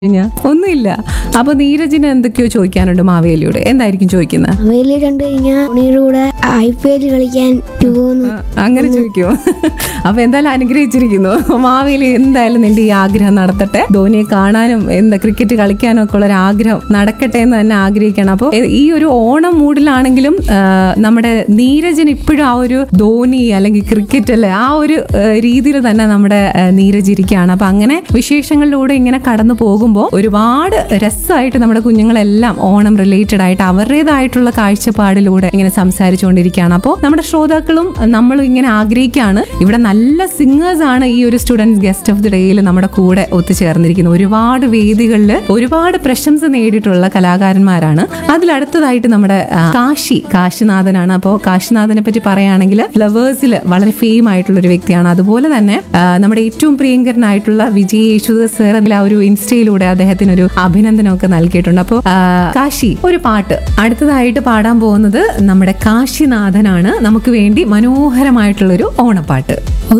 കഴിഞ്ഞാ? ഒന്നുമില്ല അപ്പൊ നീരജിന് എന്തൊക്കെയോ ചോദിക്കാനുണ്ട് മാവേലിയോട് എന്തായിരിക്കും ചോദിക്കുന്നത് അവയില് കണ്ടു കഴിഞ്ഞാൽ ഉണ്ണിയുടെ കൂടെ ഐ പി എൽ കളിക്കാൻ പോകുന്നു അങ്ങനെ ചോദിക്കുമോ അപ്പൊ എന്തായാലും അനുഗ്രഹിച്ചിരിക്കുന്നു മാവേലി എന്തായാലും നിന്റെ ഈ ആഗ്രഹം നടത്തട്ടെ ധോനിയെ കാണാനും എന്താ ക്രിക്കറ്റ് കളിക്കാനും ഒക്കെ ഉള്ള ഒരു ആഗ്രഹം നടക്കട്ടെ എന്ന് തന്നെ ആഗ്രഹിക്കണം അപ്പോൾ ഈ ഒരു ഓണം മൂഡിലാണെങ്കിലും ആ, നമ്മുടെ നീരജിന് ഇപ്പോഴും ആ ഒരു ധോനി അല്ലെങ്കിൽ ക്രിക്കറ്റ് അല്ലേ ആ ഒരു രീതിയിൽ തന്നെ നമ്മുടെ ആ, നീരജ് ഇരിക്കുകയാണ് അപ്പൊ അങ്ങനെ വിശേഷങ്ങളിലൂടെ ഇങ്ങനെ കടന്നു പോകുമ്പോൾ ഒരുപാട് രസമായിട്ട് നമ്മുടെ കുഞ്ഞുങ്ങളെല്ലാം ഓണം റിലേറ്റഡ് ആയിട്ട് അവരുടേതായിട്ടുള്ള കാഴ്ചപ്പാടിലൂടെ ഇങ്ങനെ സംസാരിച്ചുകൊണ്ടിരിക്കുകയാണ് അപ്പോൾ നമ്മുടെ ശ്രോതാക്കളും നമ്മളും ഇങ്ങനെ ആഗ്രഹിക്കുകയാണ് ഇവിടെ നല്ല സിംഗേഴ്സ് ആണ് ഈ ഒരു സ്റ്റുഡൻസ് ഗസ്റ്റ് ഓഫ് ദി ഡേയിൽ നമ്മുടെ കൂടെ ഒത്തുചേർന്നിരിക്കുന്നത് ഒരുപാട് വേദികളിൽ ഒരുപാട് പ്രശംസ നേടിയിട്ടുള്ള കലാകാരന്മാരാണ് അതിലടുത്തതായിട്ട് നമ്മുടെ ആ, കാശി കാശിനാഥനാണ് അപ്പോൾ കാശിനാഥനെ പറ്റി പറയുകയാണെങ്കിൽ ഫ്ലവേഴ്സിൽ വളരെ ഫെയിം ആയിട്ടുള്ള ഒരു വ്യക്തിയാണ് അതുപോലെ തന്നെ ആ, നമ്മുടെ ഏറ്റവും പ്രിയങ്കരനായിട്ടുള്ള വിജയ് യേശുദാസ് സാർ അതിൽ ആ ഒരു ഇൻസ്റ്റയിലൂടെ അദ്ദേഹത്തിന് ഒരു അഭിനന്ദനമൊക്കെ നൽകിയിട്ടുണ്ട് അപ്പോൾ കാശി ഒരു പാട്ട് അടുത്തതായിട്ട് പാടാൻ പോകുന്നത് നമ്മുടെ കാശിനാഥനാണ് നമുക്ക് വേണ്ടി മനോഹരമായിട്ടുള്ള ഒരു ഓണപ്പാട്ട്